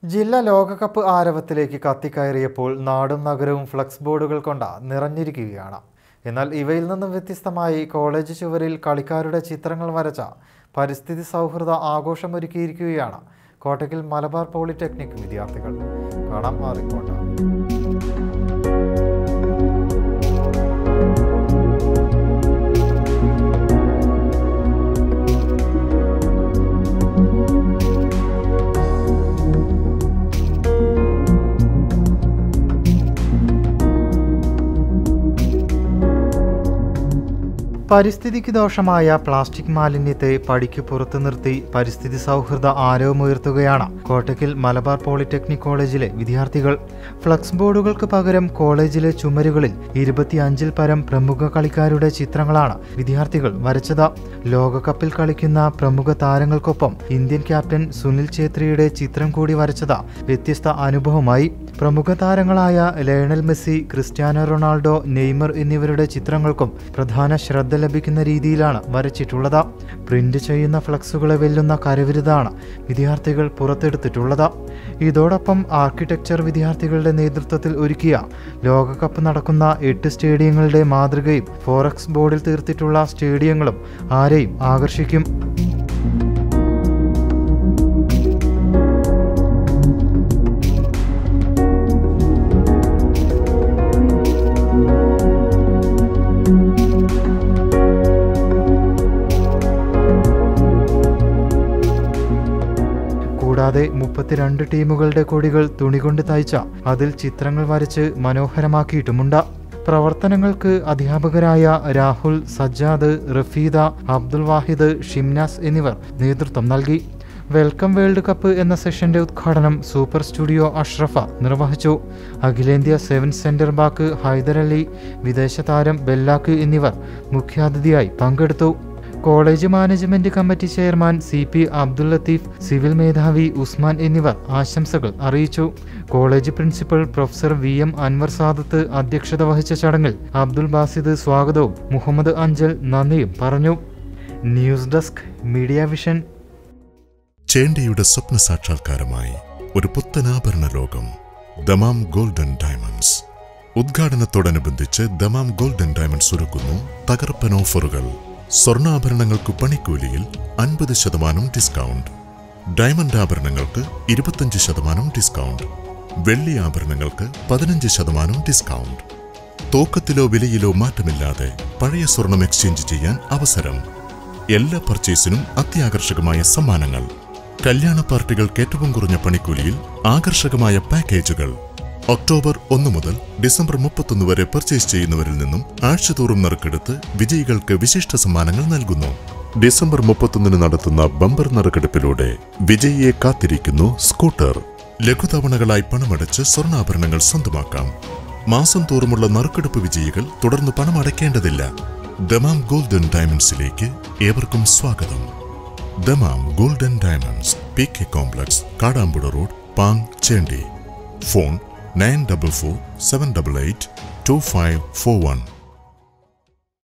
ജില്ല ലോകകപ്പ് ആരവത്തിലേക്ക് കത്തിക്കയറിയപ്പോൾ നാടും നഗരവും ഫ്ലക്സ് ബോർഡുകൾ കൊണ്ട് നിറഞ്ഞിരിക്കുകയാണ് എന്നാൽ ഇവയിൽ നിന്നും വ്യത്യസ്തമായി കോളേജ് ചുവരിൽ കളിക്കാരുടെ ചിത്രങ്ങൾ വരച്ച പരിസ്ഥിതി സൗഹൃദ ആഘോഷമൊരുക്കിയിരിക്കുകയാണ് കോട്ടയ്ക്കൽ മലബാർ പോളിടെക്നിക് വിദ്യാർത്ഥികൾ കാണാം ആ റിപ്പോർട്ട് പരിസ്ഥിതിക്ക് ദോഷമായ പ്ലാസ്റ്റിക് മാലിന്യത്തെ പടിക്ക് പുറത്തു നിർത്തി പരിസ്ഥിതി സൗഹൃദ ആരവമുയർത്തുകയാണ് കോട്ടയ്ക്കൽ മലബാർ പോളിടെക്നിക് കോളേജിലെ വിദ്യാർത്ഥികൾ ഫ്ലക്സ് ബോർഡുകൾക്ക് പകരം കോളേജിലെ ചുമരുകളിൽ ഇരുപത്തിയഞ്ചിൽ പരം പ്രമുഖ കളിക്കാരുടെ ചിത്രങ്ങളാണ് വിദ്യാർത്ഥികൾ വരച്ചത് ലോകകപ്പിൽ കളിക്കുന്ന പ്രമുഖ താരങ്ങൾക്കൊപ്പം ഇന്ത്യൻ ക്യാപ്റ്റൻ സുനിൽ ഛേത്രിയുടെ ചിത്രം കൂടി വരച്ചത് വ്യത്യസ്ത അനുഭവമായി പ്രമുഖ താരങ്ങളായ Lionel Messi Cristiano Ronaldo Neymar എന്നിവരുടെ ചിത്രങ്ങൾക്കും പ്രധാന ശ്രദ്ധ ലഭിക്കുന്ന രീതിയിലാണ് വരച്ചിട്ടുള്ളത് പ്രിന്റ് ചെയ്യുന്ന ഫ്ലക്സുകളെ വെല്ലുന്ന കരവിരുതാണ് വിദ്യാർത്ഥികൾ പുറത്തെടുത്തിട്ടുള്ളത് ഇതോടൊപ്പം ആർക്കിടെക്ചർ വിദ്യാർത്ഥികളുടെ നേതൃത്വത്തിൽ ഒരുക്കിയ ലോകകപ്പ് നടക്കുന്ന എട്ട് സ്റ്റേഡിയങ്ങളുടെ മാതൃകയും ഫോറക്സ് ബോർഡിൽ തീർത്തിട്ടുള്ള സ്റ്റേഡിയങ്ങളും ആരെയും ആകർഷിക്കും കൂടാതെ മുപ്പത്തിരണ്ട് ടീമുകളുടെ കൊടികൾ തുണികൊണ്ട് തയ്ച്ച അതിൽ ചിത്രങ്ങൾ വരച്ച് മനോഹരമാക്കിയിട്ടുമുണ്ട് പ്രവർത്തനങ്ങൾക്ക് അധ്യാപകരായ രാഹുൽ സജ്ജാദ് റഫീദ അബ്ദുൽ വാഹിദ് ഷിംനാസ് എന്നിവർ നേതൃത്വം നൽകി വെൽക്കം വേൾഡ് കപ്പ് എന്ന സെഷന്റെ ഉദ്ഘാടനം സൂപ്പർ സ്റ്റുഡിയോ അഷ്റഫ നിർവഹിച്ചു അഖിലേന്ത്യാ സെവൻ സെന്റർ ബാക്ക് ഹൈദരലി വിദേശ താരം ബെല്ലാക്ക് എന്നിവർ മുഖ്യാതിഥിയായി പങ്കെടുത്തു college management committee chairman C P Abdul Latheef civil മേധാവി ഉസ്മാൻ എന്നിവർ ആശംസകൾ അറിയിച്ചു college principal professor V M Anwar Sadath അധ്യക്ഷത വഹിച്ച ചടങ്ങിൽ അബ്ദുൽ ബാസിദ് സ്വാഗതവും മുഹമ്മദ് അഞ്ചൽ നന്ദിയും പറഞ്ഞു ന്യൂസ് ഡെസ്ക് മീഡിയ വിഷൻ ചേണ്ടിയുടെ സ്വപ്ന സാക്ഷാത്കാരമായി ഒരു പുത്തനാഭരണ ലോകം ദമാം ഗോൾഡൻ ഡയമണ്ട്സ് ഉദ്ഘാടനത്തോടനുബന്ധിച്ച് ദമാം ഗോൾഡൻ ഡയമണ്ട്സ് ഒരുക്കുന്നു തകർപ്പൻ ഓഫറുകൾ സ്വർണ്ണാഭരണങ്ങൾക്ക് പണിക്കൂലിയിൽ അൻപത് ശതമാനം ഡിസ്കൗണ്ട് ഡയമണ്ട് ആഭരണങ്ങൾക്ക് ഇരുപത്തഞ്ച് ശതമാനം ഡിസ്കൗണ്ട് വെള്ളി ആഭരണങ്ങൾക്ക് പതിനഞ്ച് ശതമാനം ഡിസ്കൗണ്ട് തൂക്കത്തിലോ വിലയിലോ മാറ്റമില്ലാതെ പഴയ സ്വർണം എക്സ്ചേഞ്ച് ചെയ്യാൻ അവസരം എല്ലാ പർച്ചേസിനും അത്യാകർഷകമായ സമ്മാനങ്ങൾ കല്യാണ പാർട്ടികൾക്ക് ഏറ്റവും കുറഞ്ഞ പണിക്കൂലിയിൽ ആകർഷകമായ പാക്കേജുകൾ ഒക്ടോബർ ഒന്ന് മുതൽ ഡിസംബർ മുപ്പത്തൊന്ന് വരെ പർച്ചേസ് ചെയ്യുന്നവരിൽ നിന്നും ആഴ്ചതോറും നറുക്കെടുത്ത് വിജയികൾക്ക് വിശിഷ്ട സമ്മാനങ്ങൾ നൽകുന്നു ഡിസംബർ മുപ്പത്തൊന്നിന് നടത്തുന്ന ബമ്പർ നറുക്കെടുപ്പിലൂടെ വിജയിയെ കാത്തിരിക്കുന്നു സ്കൂട്ടർ ലഘുതവണകളായി പണമടച്ച് സ്വർണ്ണാഭരണങ്ങൾ സ്വന്തമാക്കാം മാസം തോറുമുള്ള നറുക്കെടുപ്പ് വിജയികൾ തുടർന്ന് പണമടയ്ക്കേണ്ടതില്ല ദമാം ഗോൾഡൻ ഡയമണ്ട്സിലേക്ക് ഏവർക്കും സ്വാഗതം Dammam golden diamonds P K complex Kadampuzha road Pang Chendi phone nine double four seven double eight two five four one